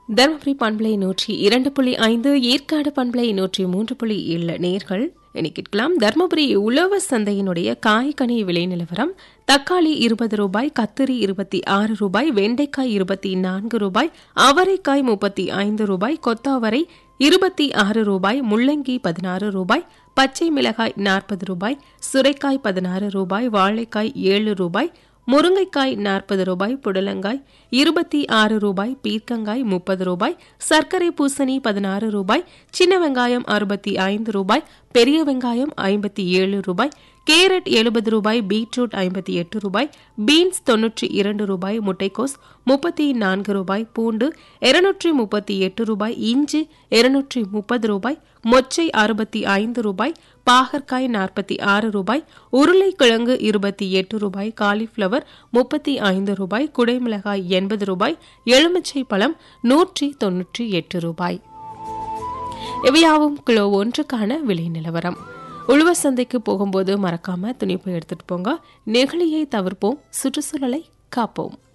தருமபுரி பண்பலை நூற்றி இரண்டு புள்ளி ஐந்து ஏற்காடு பண்பலை நூற்றி மூன்று புள்ளி ஏழு நேர்கள் இனி கேட்கலாம் தருமபுரி உழவு சந்தையினுடைய காய்கனி விலை நிலவரம் தக்காளி இருபது ரூபாய் கத்திரி இருபத்தி ஆறு ரூபாய் வெண்டைக்காய் இருபத்தி நான்கு ரூபாய் அவரைக்காய் முப்பத்தி ஐந்து ரூபாய் கொத்தாவரை இருபத்தி ஆறு ரூபாய் முள்ளங்கி பதினாறு ரூபாய் பச்சை மிளகாய் நாற்பது ரூபாய் சுரைக்காய் பதினாறு ரூபாய் வாழைக்காய் ஏழு ரூபாய் முருங்கைக்காய் நாற்பது ரூபாய் புடலங்காய் இருபத்தி ஆறு ரூபாய் பீர்க்கங்காய் முப்பது ரூபாய் சர்க்கரை பூசணி பதினாறு ரூபாய் சின்ன வெங்காயம் அறுபத்தி ஐந்து ரூபாய் பெரிய வெங்காயம் ஐம்பத்தி ஏழு ரூபாய் கேரட் எழுபது ரூபாய் பீட்ரூட் ஐம்பத்தி எட்டு ரூபாய் பீன்ஸ் தொன்னூற்றி இரண்டு ரூபாய் முட்டைக்கோஸ் முப்பத்தி நான்கு ரூபாய் பூண்டு இருநூற்றி முப்பத்தி எட்டு ரூபாய் இஞ்சி இருநூற்றி முப்பது ரூபாய் மொச்சை அறுபத்தி ஐந்து ரூபாய் பாகற்காய் நாற்பத்தி ஆறு ரூபாய் உருளைக்கிழங்கு இருபத்தி எட்டு ரூபாய் காலிஃப்ளவர் முப்பத்தி ஐந்து ரூபாய் குடைமிளகாய் எண்பது ரூபாய் எலுமிச்சை பழம் நூற்றி தொன்னூற்றி எட்டு ரூபாய் இவையாவும் கிலோ ஒன்றுக்கான விலை நிலவரம் உழவர் சந்தைக்கு போகும்போது மறக்காம துணிப்பை எடுத்துட்டு போங்க நெகிழியை தவிர்ப்போம் சுற்றுச்சூழலை காப்போம்